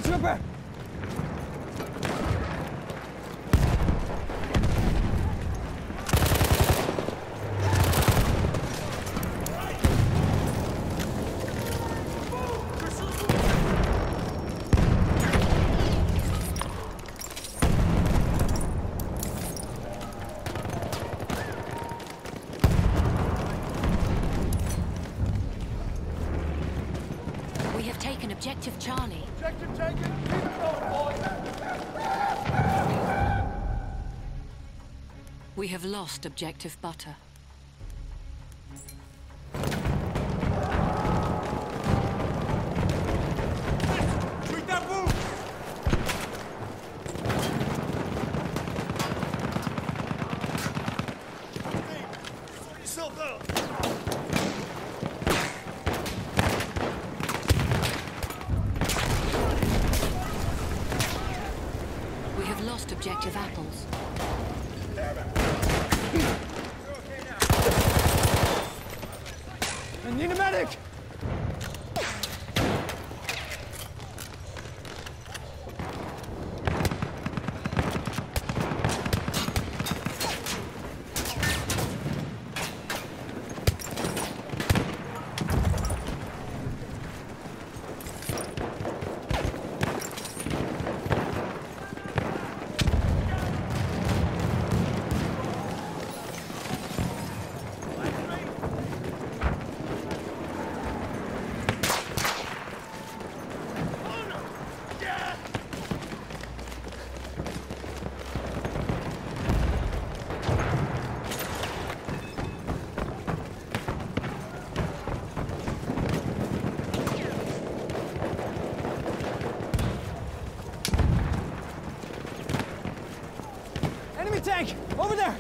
Trooper! We have taken objective Charlie. Objective taken. Keep it going, boys. We have lost objective Butter. Treat that wound. Hey, sort yourself out. We have lost objective Apples. I need a medic! Enemy tank! Over there!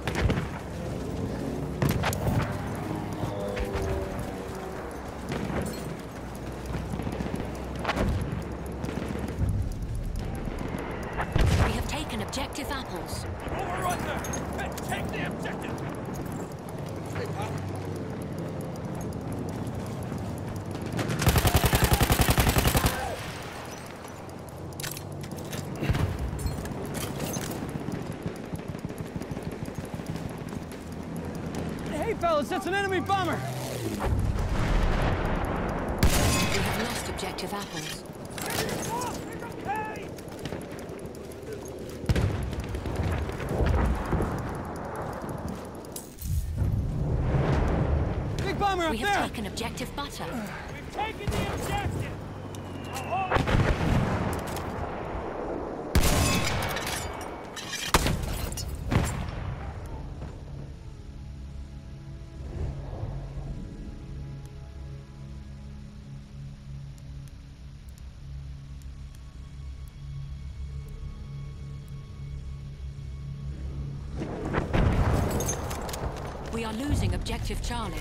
We have taken objective Apples. Overrun them. Take the objective. Hey, pal. Hey, fellas, that's an enemy bomber! We have lost objective Apples. Big bomber up We have there! taken objective Butter. Taking the objective. We are losing objective Charlie.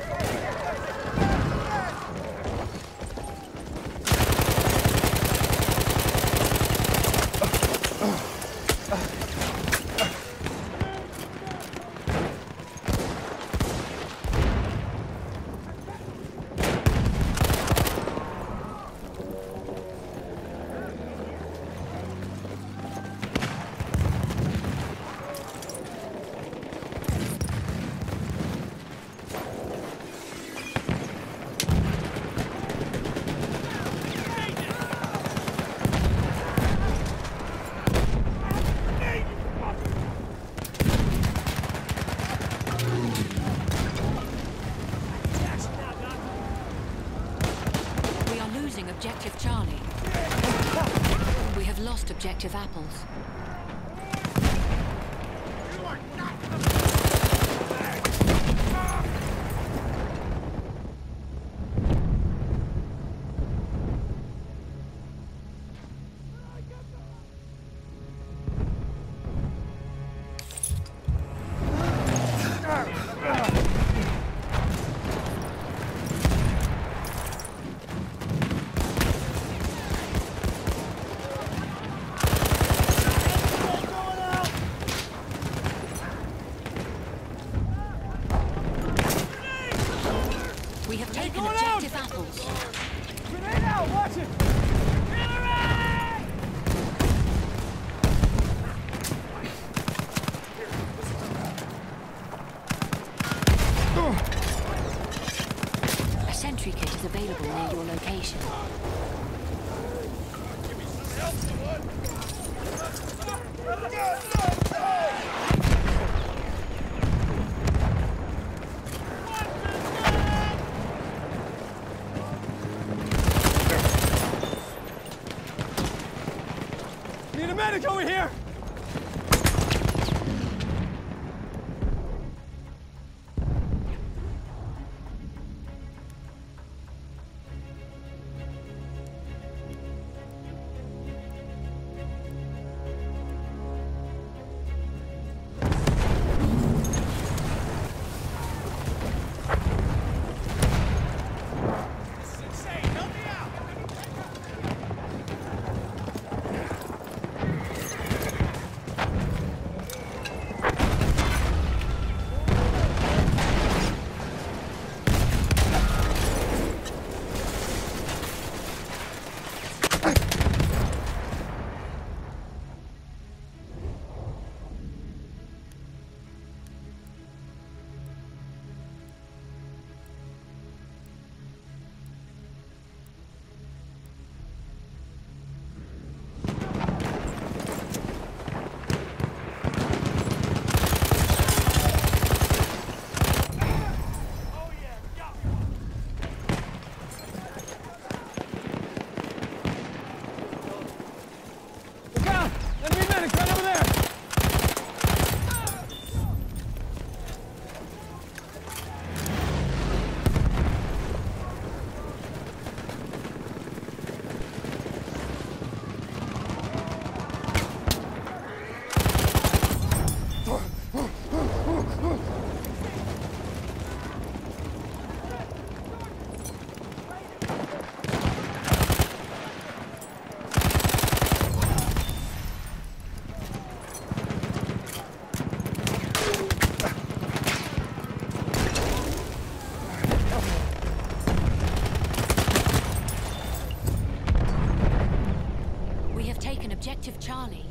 We are losing objective Charlie. We have lost objective Apples. help someone. Need a medic over here! This is insane. Help me out. Oh yeah, got me. Look out! Enemy medic right over there! We have taken objective Charlie.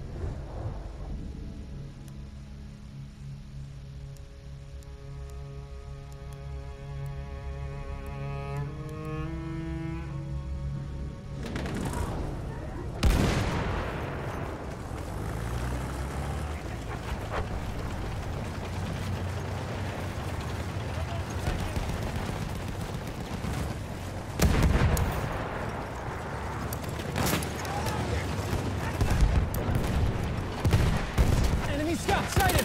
Enemy scout sighted!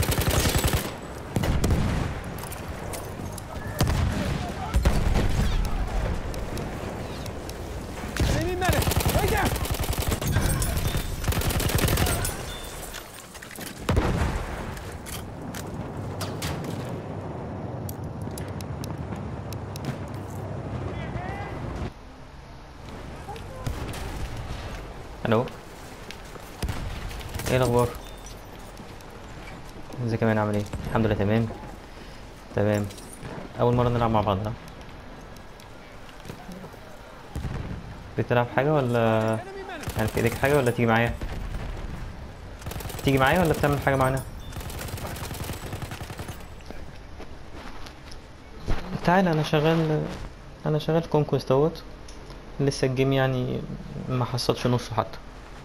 Enemy medic! Right there! الو ايه الاخبار ازيك يا مان عامل ايه الحمد لله تمام تمام اول مره نلعب مع بعض ها بتلعب حاجه ولا Enemy medic! يعني في ايديك حاجه ولا تيجي معايا تيجي معايا ولا بتعمل حاجه معانا تعال انا شغال انا شغال كونكوست اهوت لسه الجيم يعني ما حصلش نصه حتى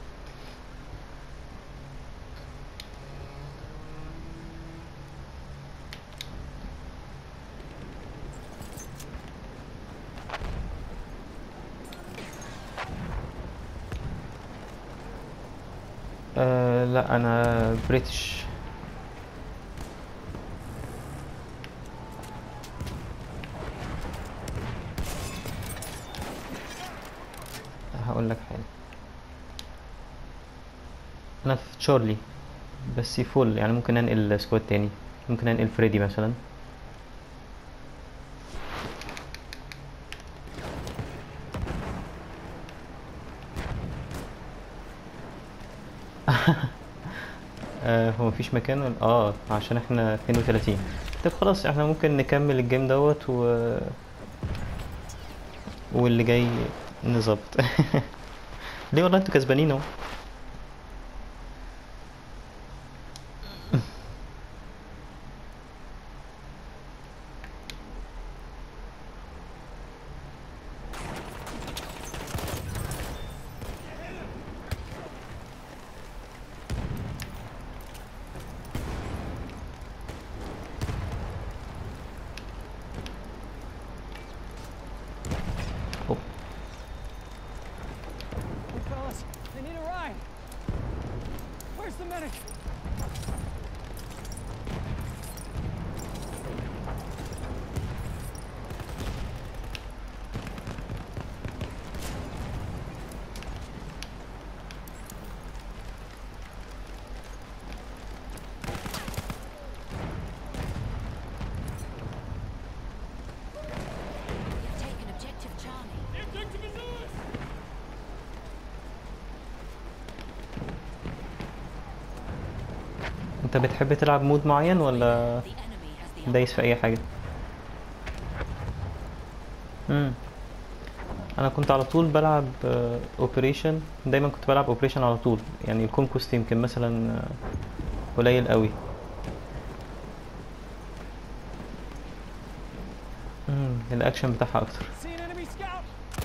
أه لا انا بريتش هقول لك حاجه انا في تشارلي بس فول يعني ممكن انقل سكواد تاني ممكن انقل فريدي مثلا آه هو مفيش مكان ولا- اه عشان احنا 32 طب خلاص احنا ممكن نكمل الجيم دوت و واللي جاي نظبط ليه والله انتوا كسبانين اهو the medic. We have taken objective Charlie. The objective is ours! انت بتحب تلعب مود معين ولا The enemy has the دايس في اي حاجه امم انا كنت على طول بلعب اوبريشن دايما كنت بلعب اوبريشن على طول يعني الكونكوست يمكن مثلا آه، قليل قوي امم الاكشن بتاعها اكتر See an enemy scout?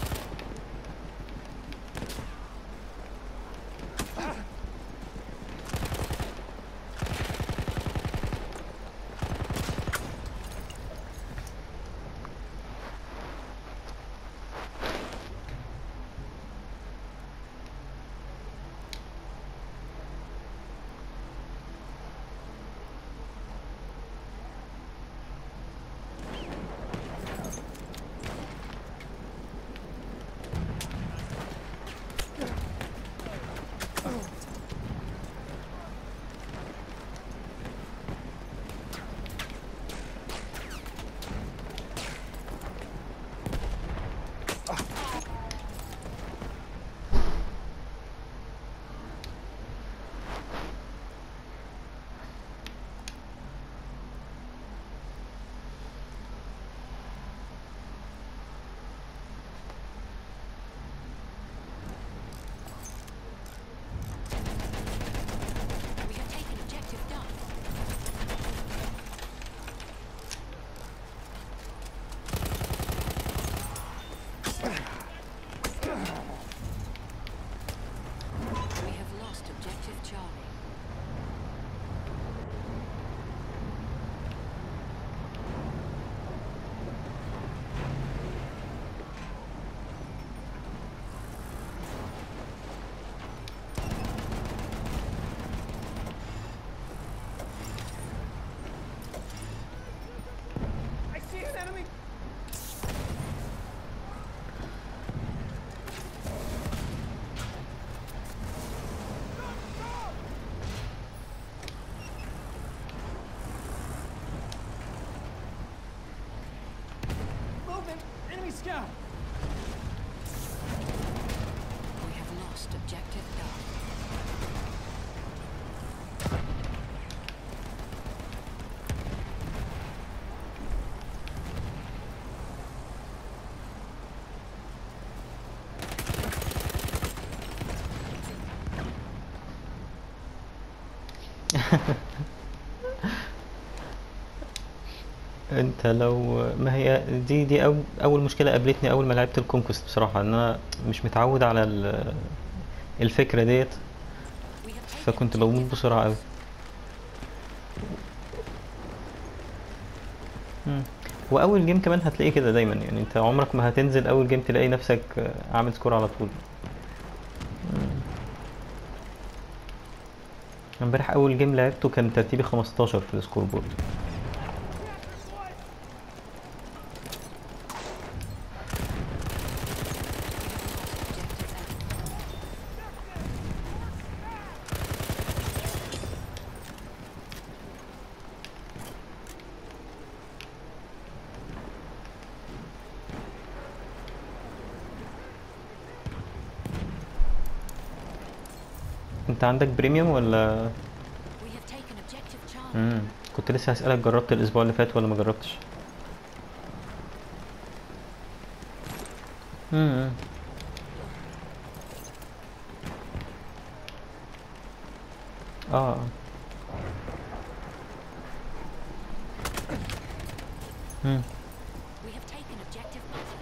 We have taken objective Duff. We have lost objective Charlie. I see an enemy. Movement! Enemy scout! We have lost objective Duff. انت لو ما هي دي دي أو اول مشكله قابلتني اول ما لعبت الكونكوست بصراحه ان انا مش متعود على ال- الفكره ديت We have taken فكنت بموت بسرعه قوي مم. واول جيم كمان هتلاقيه كده دايما يعني انت عمرك ما هتنزل اول جيم تلاقي نفسك آه، عامل سكور على طول مم. امبارح اول جيم لعبته كان ترتيبي 15 في السكور بورد objective Echo. انت عندك بريميوم ولا We have taken objective Charlie. مم. كنت لسه هسألك جربت الاسبوع اللي فات ولا ما جربتش مم. اه مم. We have taken objective Butter.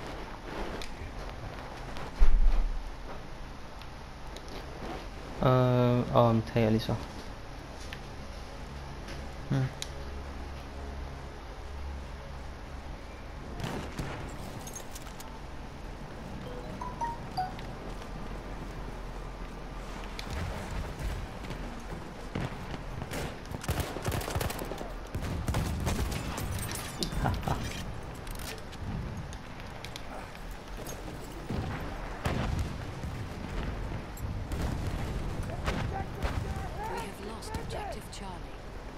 اه اه متهيألي صح مم. Charlie.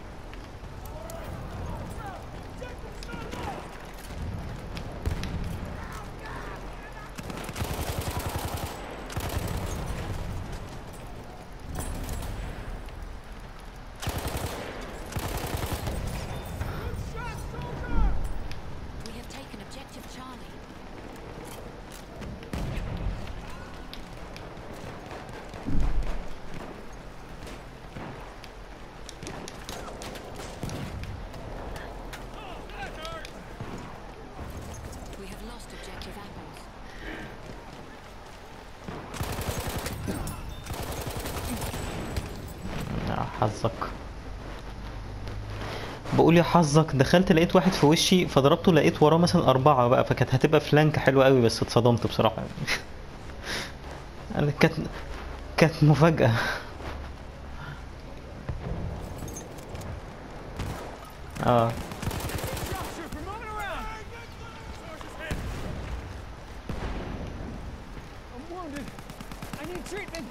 We have taken objective Charlie. We have lost objective apples. يا حظك بقول يا حظك دخلت لقيت واحد في وشي فضربته لقيت وراه مثلا أربعة بقى فكانت هتبقى فلانك حلوة قوي بس اتصدمت بصراحة يعني كانت كانت مفاجأة اه Sharpshooter moving around! I'm wounded. I need treatment.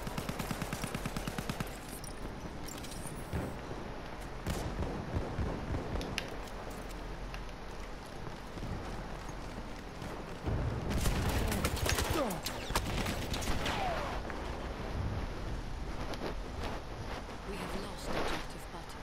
We have lost objective button.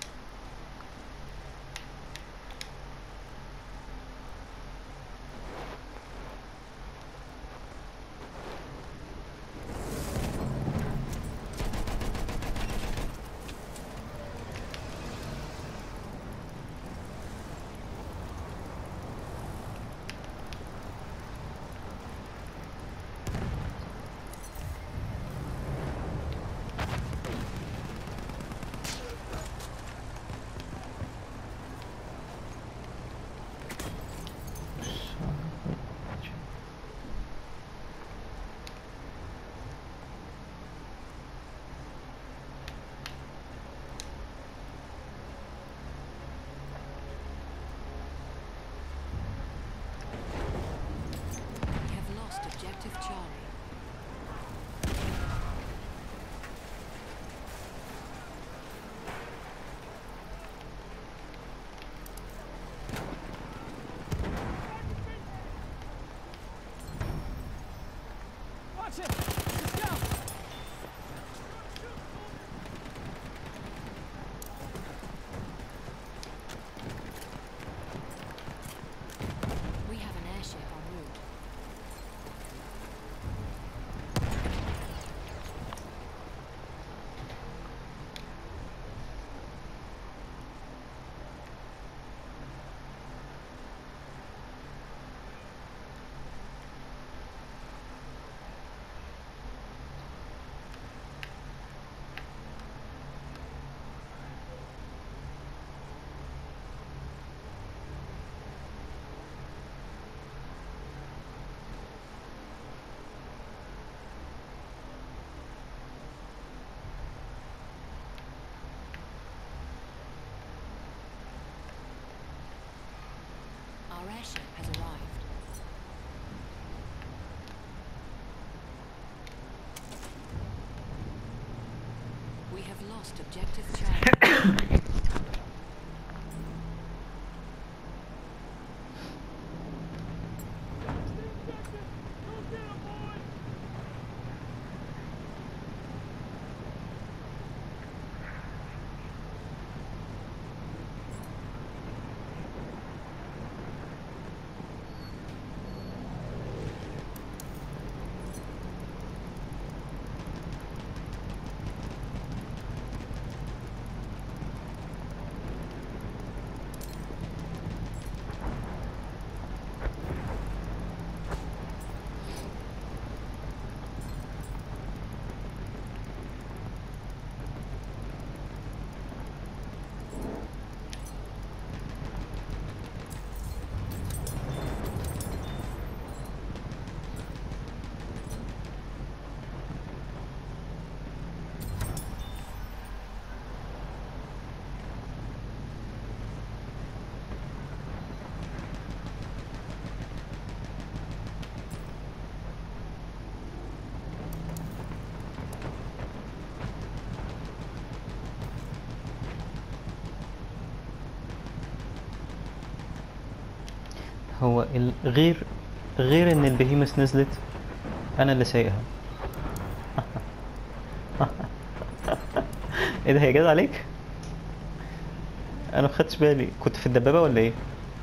We have lost objective Charlie. Watch it! It's down! We have an airship en route. Our airship has arrived. We have lost objective Charlie. هو ال- غير غير ان البهيمس نزلت انا اللي سايقها ايه ده هي جاز عليك انا ما خدتش بالي كنت في الدبابه ولا ايه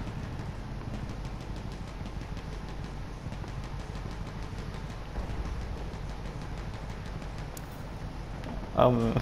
أم...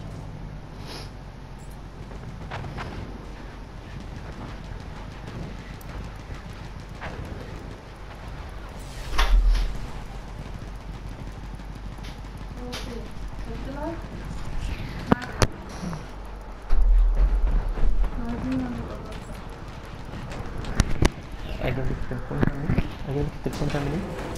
اجيب لك التليفون تعمل ايه؟ اجيب لك التليفون تعمل ايه؟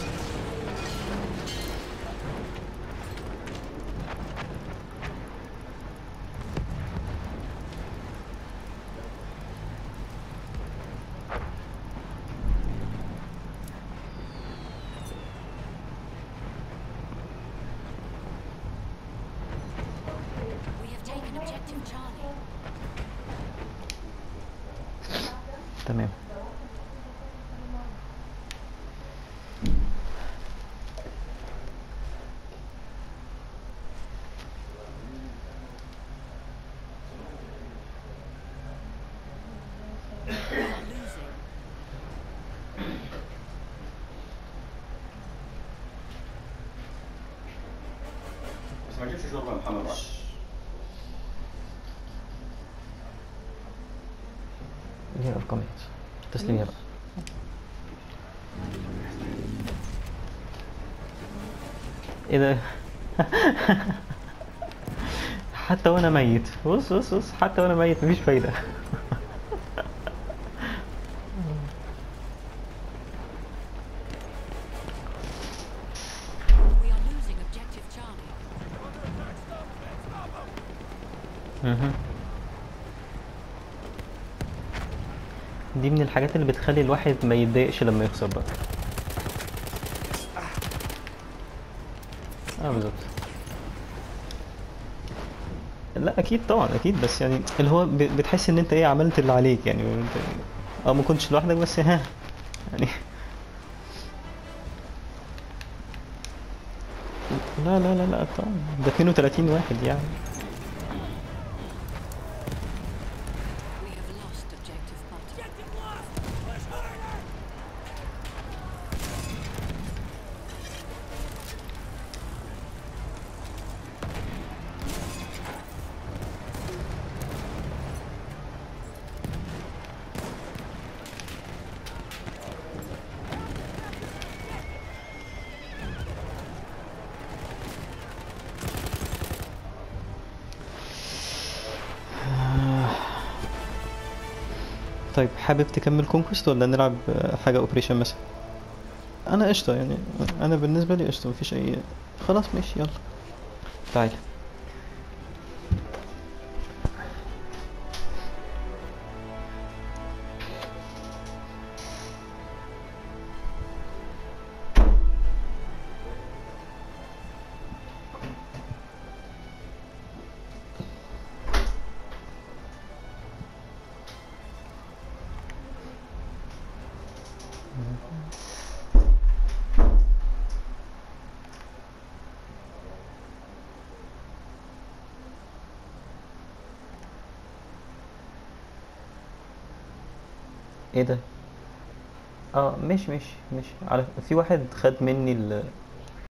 We have taken objective Charlie. تمام We are losing. بس ما جبتش شوربه يا محمد بقى دي ارقام ايه تسليمية بقى ايه ده حتى وانا ميت بص بص بص حتى وانا ميت مفيش فايدة We are losing objective Charlie. مهم. دي من الحاجات اللي بتخلي الواحد ما يتضايقش لما يخسر بقى اه بالظبط لا اكيد طبعا اكيد بس يعني اللي هو ب- بتحس ان انت ايه عملت اللي عليك يعني انت اه ما كنتش لوحدك بس ها يعني لا لا لا لا طبعا ده 32 واحد يعني We have lost objective Butter. Objective lost! Push harder! طيب حابب تكمل كونكوست ولا نلعب آه، حاجة اوبريشن مثلا انا قشطة يعني انا بالنسبة لي قشطة مفيش اي خلاص ماشي يلا تعال ايه ده اه ماشي ماشي ماشي على في واحد خد مني ال